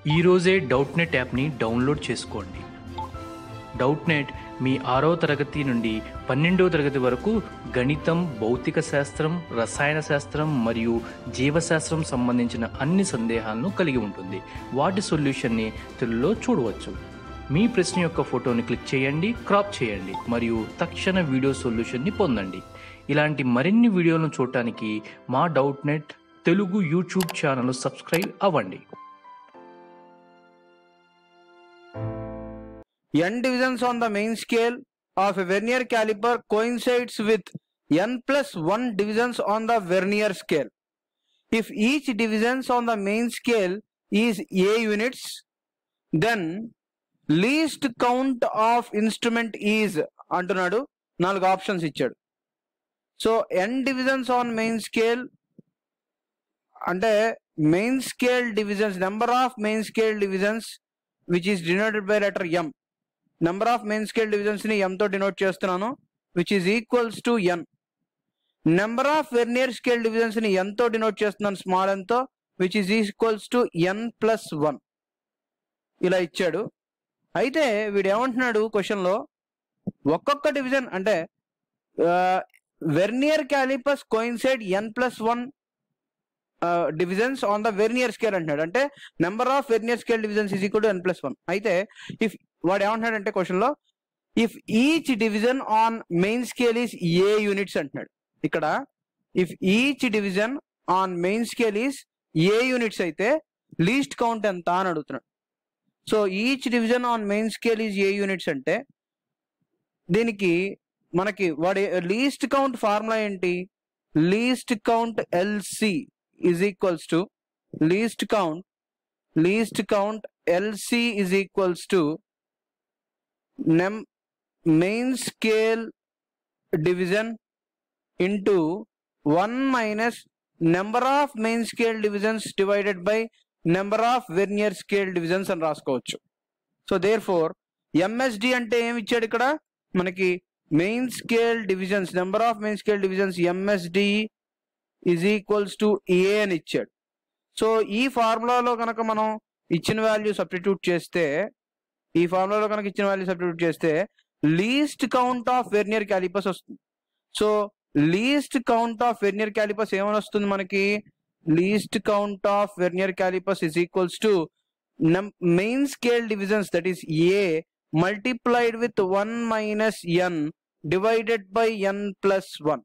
ఈరోజే Doubtnut యాప్ని download చేసుకోండి డౌట్ నెట్ మీ ఆరో తరగతి నుండి పన్నెండో తరగతి వరకు గణితం భౌతిక శాస్త్రం రసాయన శాస్త్రం మరియు జీవశాస్త్రం సంబంధించిన అన్ని సందేహాలను కలిగి ఉంటుంది వాటి సొల్యూషన్ని తెలుగులో చూడవచ్చు మీ ప్రశ్న యొక్క ఫోటోని క్లిక్ చేయండి క్రాప్ చేయండి మరియు తక్షణ వీడియో సొల్యూషన్ని పొందండి ఇలాంటి మరిన్ని వీడియోలను చూడటానికి మా Doubtnut Telugu YouTube channel subscribe అవ్వండి n divisions on the main scale of a vernier caliper coincides with n plus 1 divisions on the vernier scale. If each divisions on the main scale is a units, then least count of instrument is అంటున్నాడు నాలుగు options ఇచ్చాడు so N divisions on main scale అంటే main scale divisions number of main scale divisions which is denoted by letter M number of main scale divisions ని m తో denote చేస్తున్నాను which is equals to N number of vernier scale divisions ని n తో denote చేస్తున్నాను small n తో which is equals to N plus one ఇలా ఇచ్చాడు అయితే వీడు ఏమంటున్నాడు క్వశ్చన్ లో ఒక్కొక్క డివిజన్ అంటే vernier callipers coincide N plus one divisions on the vernier scale అంటున్నాడు అంటే number of vernier scale divisions is equal to N plus one అయితే ఇఫ్ వాడు ఏమంటున్నాడు అంటే క్వశ్చన్ లో if each division on main scale is A units అంటున్నాడు ఇక్కడ if each division on main scale is A units అయితే least count ఎంత అని అడుగుతున్నాడు so each division on main scale is A units అంటే దీనికి మనకి వాడి లీస్ట్ కౌంట్ ఫార్ములా ఏంటి least count LC is equals to least count least count LC is equals to నెమ్ main scale division into one minus number of main scale divisions divided by number of vernier scale divisions అని రాసుకోవచ్చు so there four MSD అంటే ఏమి ఇచ్చాడు ఇక్కడ మనకి main scale divisions number of main scale divisions MSD is equals to A అని ఇచ్చాడు so ఈ ఫార్ములాలో కనుక మనం ఇచ్చిన వాల్యూ సబ్స్టిట్యూట్ చేస్తే ఈ ఫార్ములాలో కనుక ఇచ్చిన వాల్యూ సబ్స్టిట్యూట్ చేస్తే least count of vernier calipers వస్తుంది so least count of vernier calipers ఏమని వస్తుంది మనకి least count of vernier calipers is equals to main scale divisions that is A multiplied with one minus N divided by N plus one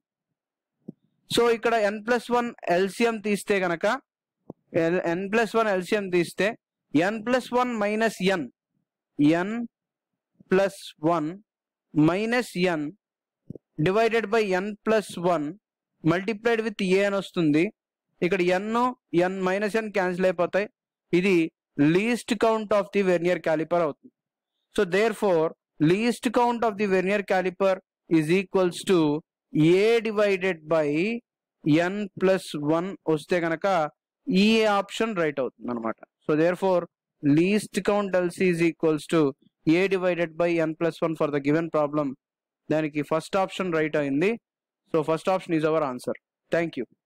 so ఇక్కడ N plus one LCM తీస్తే గనక ఎన్ plus one LCM తీస్తే N plus one minus N N plus one minus N divided by N plus one multiplied with A అని వస్తుంది ఇక్కడ ఎన్ ఎన్ minus ఎన్ cancel అయిపోతాయి ఇది least count of the vernier caliper అవుతుంది so therefore least count of the vernier caliper is equals to A divided by N plus one వస్తే కనుక ఈ option right అవుతుంది అనమాట so therefore least count LC is equals to A divided by N plus one for the given problem దానికి first option right అయింది so first option is our answer thank you